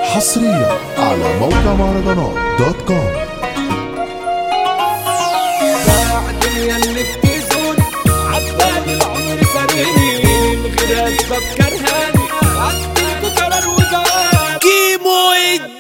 حصريا على موقع مهرجانات دوت كوم الدنيا اللي بتزول عبالي العمر ساريني من غير اسباب كرهاني عديكوا قرار وجواب كيمو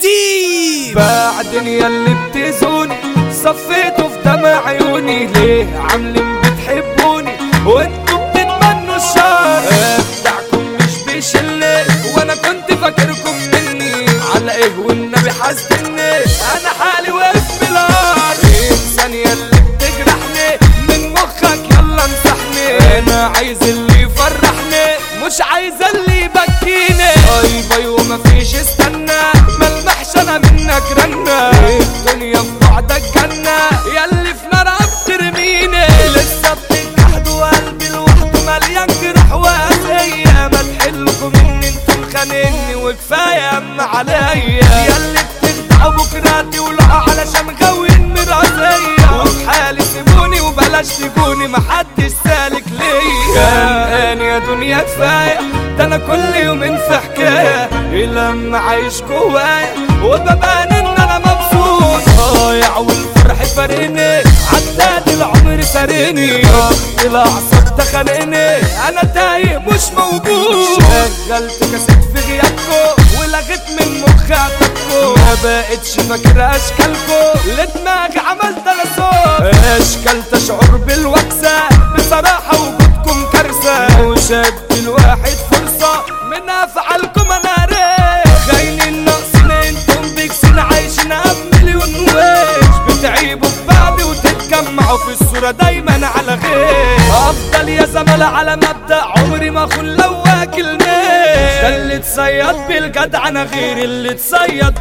الديب باع الدنيا اللي بتزوني صفيته في دمع عيوني ليه عاملين بتحبوني وانتوا بتتمنوا الشر ابدعكم مش بيشلي وانا كنت فاكركم مني على ايه والنبي حاسدني انا حالي واقف بالارض ثانية اللي بتجرحني من مخك يلا امسحني انا عايز اللي يفرحني مش عايز اللي يبكيني باي باي ومفيش استنى ملمحش انا منك رنة الدنيا في بعدك جنة ياللي في نار بترميني لسه بتجحد وقلبي لوحده مليان جرح وقاسية ما تحلكم ان انتم خانقني وكفاية اما عليا ياللي بتخدعوا بكراتي ولقى علشان غاويين مراسية وفي حالي سيبوني وبلاش تجوني محدش سالك ليا كان يا دنيا كفاية ده انا كل يومين في حكاية لما عايش جوايا وببان ان انا مبسوط ضايع والفرح فارقني عداد العمر سارقني ضغط الاعصاب تخانقني انا تايه مش موجود شغلت كاسيت في غيابكم ولغيت من مخي عتبكم ما بقتش فاكر اشكالكم لدماغي عملت انا صوت اشكال تشعر بالوكسة بصراحة وجودكم كارثة وشد الواحد فرصة من افعالكم انا ريح خاينين ناقصين انتم بيكسين عايشين بمليون ويش بتعيبوا في بعض وتتجمعوا في الصورة دايما على غير افضل يا زملاء على مبدأ عمري ما اخون لو واكل ده اللي اتصيد بالجدع انا غير اللي اتصيد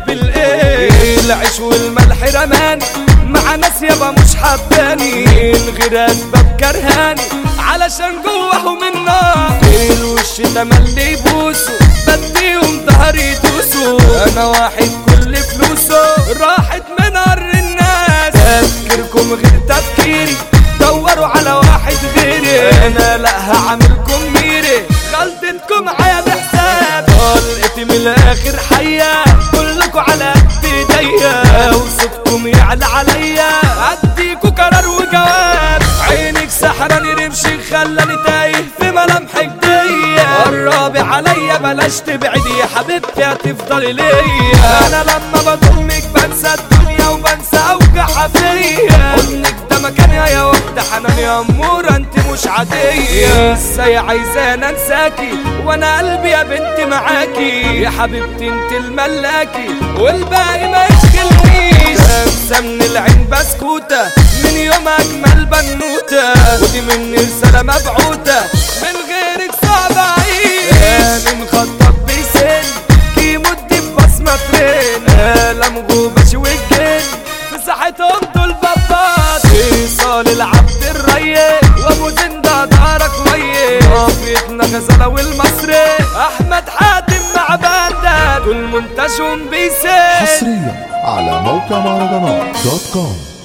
بالايه العيش والملح رماني مع ناس يابا مش حباني من غير اسباب كرهاني علشان جواهم النار الوش تملي يبوسوا بديهم ظهري يدوسوا انا واحد كل فلوسه راحت من ار الناس تفكيركم غير تفكيري دوروا على واحد غيري انا لا هعملكم ميري غلطتكم معايا بحساب طلقتي من الاخر حية كلكوا على قد ايديا وصوتكم يعلى عليا اديكوا قرار وجواب عينك سحراني رمشي خلاني تايه في ملامحك دي قربي عليا بلاش تبعدي يا حبيبتي هتفضلي ليا انا لما بضمك بنسى الدنيا وبنسى اوجع فيا حضنك ده مكاني يا وقت حنان يا اموره انت مش عاديه ازاي عايزاني انساكي وانا قلبي يا بنتي معاكي يا حبيبتي انت الملاكي والباقي ما يشغلنيش خمسه من العين بسكوته من يوم اجمل بنوته ودي مني رساله مبعوته من غيرك صعب اعيش من خطط بيسن كيمو دي بصمه فرين قلم غوبش والجن في ساحتهم دول بابات ايصال العبد الريق وابو زنده دارك ويه قافيتنا غزاله والمصري احمد حاتم مع باندا دول منتجهم بيسن حصريا على موقع مهرجانات دوت كوم